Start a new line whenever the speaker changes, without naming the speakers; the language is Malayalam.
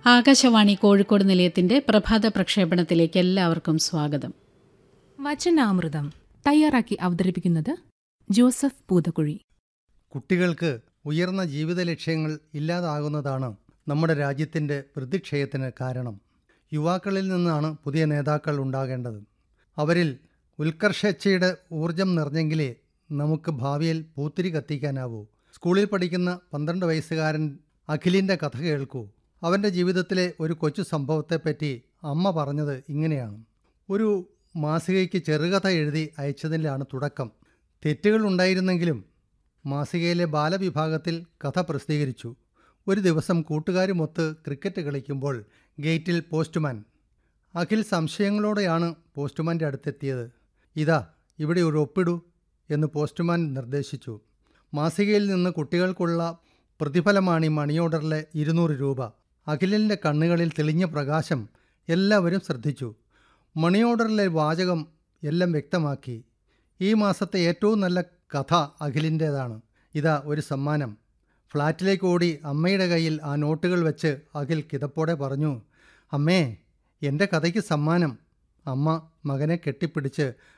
ആകാശവാണി കോഴിക്കോട് നിലയത്തിന്റെ പ്രഭാത പ്രക്ഷേപണത്തിലേക്ക് എല്ലാവർക്കും സ്വാഗതം
വചനാമൃതം തയ്യാറാക്കി അവതരിപ്പിക്കുന്നത് ജോസഫ് പൂതക്കുഴി
കുട്ടികൾക്ക് ഉയർന്ന ജീവിത ലക്ഷ്യങ്ങൾ ഇല്ലാതാകുന്നതാണ് നമ്മുടെ രാജ്യത്തിൻ്റെ വൃദ്ധിക്ഷയത്തിന് കാരണം യുവാക്കളിൽ നിന്നാണ് പുതിയ നേതാക്കൾ ഉണ്ടാകേണ്ടത് അവരിൽ ഉത്കർഷച്ചയുടെ ഊർജം നിറഞ്ഞെങ്കിലേ നമുക്ക് ഭാവിയിൽ പൂത്തിരി കത്തിക്കാനാവൂ സ്കൂളിൽ പഠിക്കുന്ന പന്ത്രണ്ട് വയസ്സുകാരൻ അഖിലിൻ്റെ കഥ കേൾക്കൂ അവൻ്റെ ജീവിതത്തിലെ ഒരു കൊച്ചു സംഭവത്തെപ്പറ്റി അമ്മ പറഞ്ഞത് ഇങ്ങനെയാണ് ഒരു മാസികയ്ക്ക് ചെറുകഥ എഴുതി അയച്ചതിലാണ് തുടക്കം തെറ്റുകൾ ഉണ്ടായിരുന്നെങ്കിലും മാസികയിലെ ബാലവിഭാഗത്തിൽ കഥ പ്രസിദ്ധീകരിച്ചു ഒരു ദിവസം കൂട്ടുകാരുമൊത്ത് ക്രിക്കറ്റ് കളിക്കുമ്പോൾ ഗേറ്റിൽ പോസ്റ്റ്മാൻ അഖിൽ സംശയങ്ങളോടെയാണ് പോസ്റ്റ്മാൻ്റെ അടുത്തെത്തിയത് ഇതാ ഇവിടെ ഒരു ഒപ്പിടൂ എന്ന് പോസ്റ്റ്മാൻ നിർദ്ദേശിച്ചു മാസികയിൽ നിന്ന് കുട്ടികൾക്കുള്ള പ്രതിഫലമാണ് ഈ മണി ഓർഡറിലെ ഇരുന്നൂറ് രൂപ അഖിലിൻ്റെ കണ്ണുകളിൽ തെളിഞ്ഞ പ്രകാശം എല്ലാവരും ശ്രദ്ധിച്ചു മണി ഓർഡറിലെ വാചകം എല്ലാം വ്യക്തമാക്കി ഈ മാസത്തെ ഏറ്റവും നല്ല കഥ അഖിലിൻ്റേതാണ് ഇതാ ഒരു സമ്മാനം ഫ്ലാറ്റിലേക്ക് ഓടി അമ്മയുടെ കയ്യിൽ ആ നോട്ടുകൾ വെച്ച് അഖിൽ കിതപ്പോടെ പറഞ്ഞു അമ്മേ എൻ്റെ കഥയ്ക്ക് സമ്മാനം അമ്മ മകനെ കെട്ടിപ്പിടിച്ച്